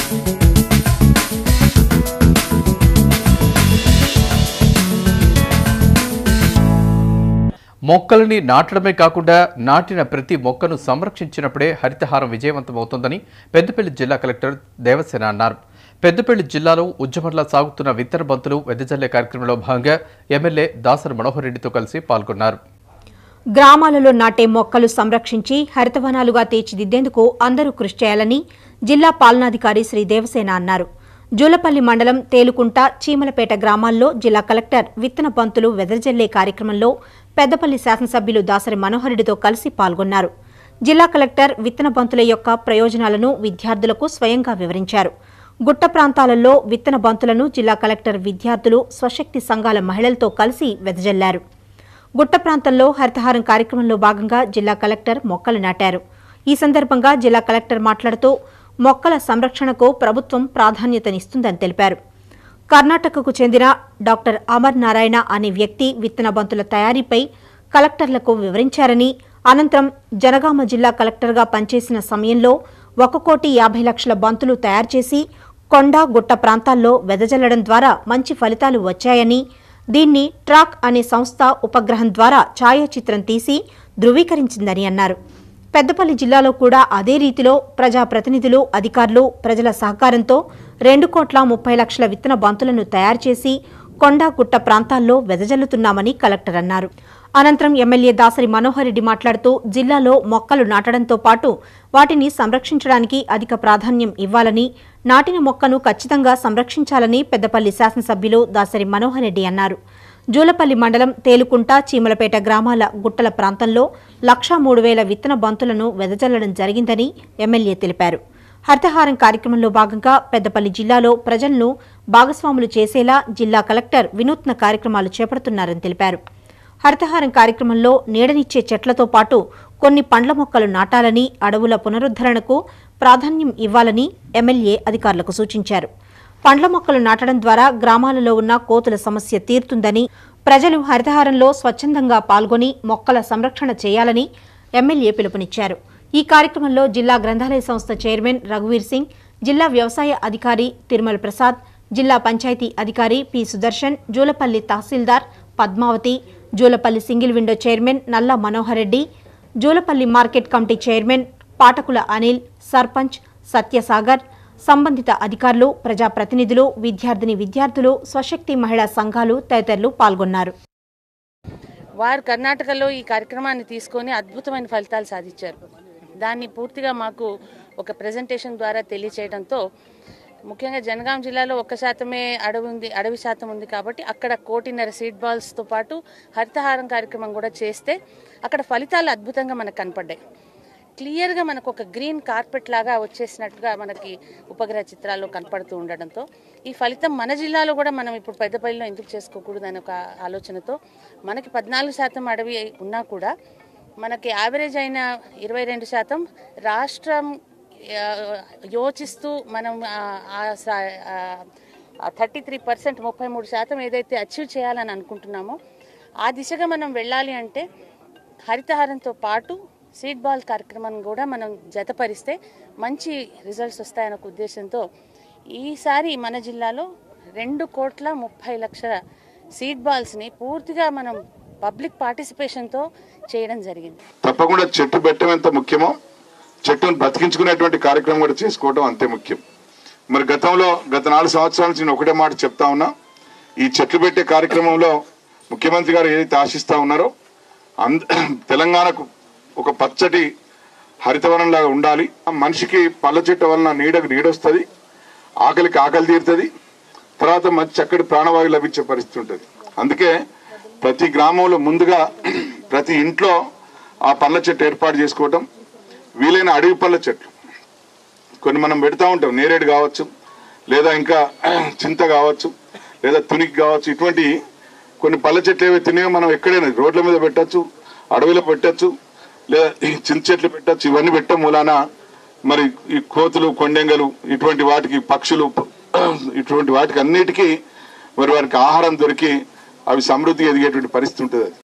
మొక్కలని నాటడమే కాకుండా నాటిన ప్రతి మొక్కను సంరక్షించినప్పుడే హరితహారం విజయవంతమవుతుందని పెద్దపల్లి జిల్లా కలెక్టర్ దేవసేన అన్నారు పెద్దపల్లి జిల్లాలో ఉద్యమంలా సాగుతున్న విత్తన బంతులు వెదజల్లే కార్యక్రమంలో భాగంగా ఎమ్మెల్యే దాసరి మనోహర్ రెడ్డితో కలిసి పాల్గొన్నారు గ్రామాలలో నాటే మొక్కలు సంరక్షించి హరితవనాలుగా తీర్చిదిద్దేందుకు అందరూ కృషి చేయాలని జిల్లా పాలనాధికారి శ్రీ దేవసేన అన్నారు జూలపల్లి మండలం తేలుకుంట చీమలపేట గ్రామాల్లో జిల్లా కలెక్టర్ విత్తన బంతులు వెదజల్లే కార్యక్రమంలో పెద్దపల్లి శాసనసభ్యులు దాసరి మనోహరెడ్డితో కలిసి పాల్గొన్నారు జిల్లా కలెక్టర్ విత్తన బంతుల యొక్క ప్రయోజనాలను విద్యార్థులకు స్వయంగా వివరించారు గుట్ట ప్రాంతాలలో విత్తన బంతులను జిల్లా కలెక్టర్ విద్యార్థులు స్వశక్తి సంఘాల మహిళలతో కలిసి వెదజల్లారు గుట్ట ప్రాంతంలో హరితహారం కార్యక్రమంలో భాగంగా జిల్లా కలెక్టర్ మొక్కలు నాటారు ఈ సందర్భంగా జిల్లా కలెక్టర్ మాట్లాడుతూ మొక్కల సంరక్షణకు ప్రభుత్వం ప్రాధాన్యతనిస్తుందని తెలిపారు కర్ణాటకకు చెందిన డాక్టర్ అమర్ నారాయణ అనే వ్యక్తి విత్తన బంతుల తయారీపై కలెక్టర్లకు వివరించారని అనంతరం జనగామ జిల్లా కలెక్టర్గా పనిచేసిన సమయంలో ఒక కోటి యాభై లక్షల బంతులు తయారు చేసి కొండ గుట్ట ప్రాంతాల్లో వెదజల్లడం ద్వారా మంచి ఫలితాలు వచ్చాయని దీన్ని ట్రాక్ అనే సంస్థ ఉపగ్రహం ద్వారా ఛాయాచిత్రం తీసి ధృవీకరించిందని అన్నారు పెద్దపల్లి జిల్లాలో కూడా అదే రీతిలో ప్రజాప్రతినిధులు అధికారులు ప్రజల సహకారంతో రెండు కోట్ల ముప్పై లక్షల విత్తన బంతులను తయారు చేసి కొండ గుట్ట ప్రాంతాల్లో వెదజల్లుతున్నామని కలెక్టర్ అన్నారు అనంతరం ఎమ్మెల్యే దాసరి మనోహర్ రెడ్డి మాట్లాడుతూ జిల్లాలో మొక్కలు నాటడంతో పాటు వాటిని సంరక్షించడానికి అధిక ప్రాధాన్యం ఇవ్వాలని నాటిన మొక్కను ఖచ్చితంగా సంరక్షించాలని పెద్దపల్లి శాసనసభ్యులు దాసరి మనోహర్ రెడ్డి అన్నారు జూలపల్లి మండలం తేలుకుంట చీమలపేట గ్రామాల గుట్టల ప్రాంతంలో లక్షా మూడు వేల విత్తన బంతులను వెదజల్లడం జరిగిందని ఎమ్మెల్యే తెలిపారు హరితహారం కార్యక్రమంలో భాగంగా పెద్దపల్లి జిల్లాలో ప్రజలను భాగస్వాములు చేసేలా జిల్లా కలెక్టర్ వినూత్న కార్యక్రమాలు చేపడుతున్నారని తెలిపారు హరితహారం కార్యక్రమంలో నీడనిచ్చే చెట్లతో పాటు కొన్ని పండ్ల మొక్కలు నాటాలని అడవుల పునరుద్ధరణకు ప్రాధాన్యం ఇవ్వాలని ఎమ్మెల్యే అధికారులకు సూచించారు పండ్ల మొక్కలు నాటడం ద్వారా గ్రామాలలో ఉన్న కోతుల సమస్య తీరుతుందని ప్రజలు హరితహారంలో స్వచ్ఛందంగా పాల్గొని మొక్కల సంరక్షణ చేయాలని ఎమ్మెల్యే పిలుపునిచ్చారు ఈ కార్యక్రమంలో జిల్లా గ్రంథాలయ సంస్థ చైర్మన్ రఘువీర్ సింగ్ జిల్లా వ్యవసాయ అధికారి తిరుమల ప్రసాద్ జిల్లా పంచాయతీ అధికారి పి సుదర్శన్ జూలపల్లి తహసీల్దార్ Padmavati Julapalli single window chairman Nalla Manohar Reddy Julapalli market committee chairman Patakula Anil sarpanch Satyasagar సంబంధిత అధికారులు ప్రజాప్రతినిధులు విద్యార్థిని విద్యార్థులు స్వశక్తి మహిళా సంఘాలు తదితరులు పాల్గొన్నారు వారు కర్ణాటకలో ఈ కార్యక్రమాన్ని తీసుకొని అద్భుతమైన ఫలితాలు సాధించారు దాన్ని పూర్తిగా మాకు ఒక ప్రెజెంటేషన్ ద్వారా తెలియచేయడంతో ముఖ్యంగా జనగాం జిల్లాలో ఒక్క శాతమే అడవి ఉంది అడవి శాతం ఉంది కాబట్టి అక్కడ కోటిన్నర సీడ్ బాల్స్తో పాటు హరితహారం కార్యక్రమం కూడా చేస్తే అక్కడ ఫలితాలు అద్భుతంగా మనకు కనపడ్డాయి క్లియర్గా మనకు ఒక గ్రీన్ కార్పెట్ లాగా వచ్చేసినట్టుగా మనకి ఉపగ్రహ చిత్రాల్లో కనపడుతూ ఉండడంతో ఈ ఫలితం మన జిల్లాలో కూడా మనం ఇప్పుడు పెద్దపల్లిలో ఎందుకు చేసుకోకూడదు అనే ఒక ఆలోచనతో మనకి పద్నాలుగు శాతం అడవి ఉన్నా కూడా మనకి యావరేజ్ అయిన ఇరవై రెండు శాతం రాష్ట్రం ఆ, యోచిస్తూ మనం థర్టీ త్రీ పర్సెంట్ ముప్పై మూడు శాతం ఏదైతే అచీవ్ చేయాలని అనుకుంటున్నామో ఆ దిశగా మనం వెళ్ళాలి అంటే హరితహారంతో పాటు సీడ్ బాల్ కార్యక్రమాన్ని కూడా మనం జతపరిస్తే మంచి రిజల్ట్స్ వస్తాయన్న ఒక ఉద్దేశంతో ఈసారి మన జిల్లాలో రెండు కోట్ల ముప్పై లక్షల సీడ్ బాల్స్ని పూర్తిగా మనం పబ్లిక్ పార్టిసిపేషన్తో చేయడం జరిగింది తప్పకుండా చెట్టు పెట్టడం ఎంత ముఖ్యమో చెట్టును బ్రతికించుకునేటువంటి కార్యక్రమం కూడా చేసుకోవడం అంతే ముఖ్యం మరి గతంలో గత నాలుగు సంవత్సరాల నుంచి నేను ఒకటే మాట చెప్తా ఉన్నా ఈ చెట్లు పెట్టే కార్యక్రమంలో ముఖ్యమంత్రి గారు ఏదైతే ఆశిస్తా ఉన్నారో అంద తెలంగాణకు ఒక పచ్చటి హరితవనం లాగా ఉండాలి ఆ మనిషికి పళ్ళ చెట్టు వలన నీడకు నీడొస్తుంది ఆకలికి ఆకలి తీరుతుంది తర్వాత మంచి చక్కటి ప్రాణవాయు లభించే పరిస్థితి ఉంటుంది అందుకే ప్రతి గ్రామంలో ముందుగా ప్రతి ఇంట్లో ఆ పళ్ళ చెట్టు ఏర్పాటు చేసుకోవటం వీలైన అడవి పళ్ళ చెట్లు కొన్ని మనం పెడతా ఉంటాం నేరేడు కావచ్చు లేదా ఇంకా చింత కావచ్చు లేదా తునికి కావచ్చు ఇటువంటి కొన్ని పళ్ళ చెట్లు ఏవైతే ఉన్నాయో మనం ఎక్కడైనా రోడ్ల మీద పెట్టచ్చు అడవిలో పెట్టచ్చు లేదా ఈ చింత చెట్లు పెట్టచ్చు ఇవన్నీ పెట్టే మూలాన మరి ఈ కోతులు కొండెంగలు ఇటువంటి వాటికి పక్షులు ఇటువంటి వాటికి అన్నిటికీ మరి వారికి ఆహారం దొరికి అవి సమృద్ధిగా ఎదిగేటువంటి పరిస్థితి ఉంటుంది అది